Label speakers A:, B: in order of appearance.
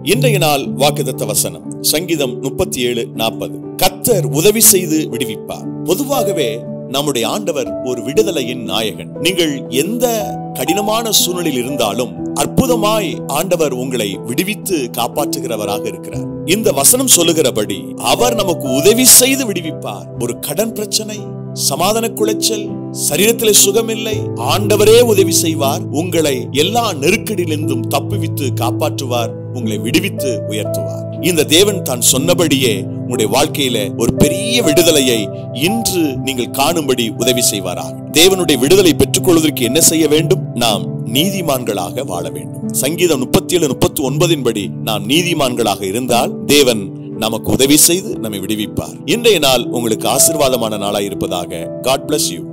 A: இன்றைய நாள் வாக்குதத்த வசனம் சங்கீதம் முப்பத்தி ஏழு நாற்பது கத்தர் உதவி செய்து விடுவிப்பார் பொதுவாகவே நம்முடைய ஆண்டவர் ஒரு விடுதலையின் நாயகன் நீங்கள் எந்த கடினமான சூழ்நிலையில் இருந்தாலும் அற்புதமாய் ஆண்டவர் உங்களை விடுவித்து காப்பாற்றுகிறவராக இருக்கிறார் இந்த வசனம் சொல்லுகிறபடி அவர் நமக்கு உதவி செய்து விடுவிப்பார் ஒரு கடன் பிரச்சனை சமாதான குலைச்சல் சரீரத்திலே சுகமில்லை ஆண்டவரே உதவி செய்வார் உங்களை எல்லா நெருக்கடியிலிருந்தும் தப்புவித்து காப்பாற்றுவார் உங்களை விடுவித்து உயர்த்துவார் இந்த தேவன் தான் சொன்னபடியே உங்களுடைய வாழ்க்கையில ஒரு பெரிய விடுதலையை இன்று நீங்கள் காணும்படி உதவி செய்வாராக தேவனுடைய விடுதலை பெற்றுக்கொள்வதற்கு என்ன செய்ய வேண்டும் நாம் நீதிமான்களாக வாழ வேண்டும் சங்கீதம் முப்பத்தி ஏழு முப்பத்தி ஒன்பதின் படி நாம் நீதிமான்களாக இருந்தால் தேவன் நமக்கு உதவி செய்து நம்மை விடுவிப்பார் இன்றைய நாள் உங்களுக்கு ஆசீர்வாதமான நாளாய் இருப்பதாக காட் bless யூ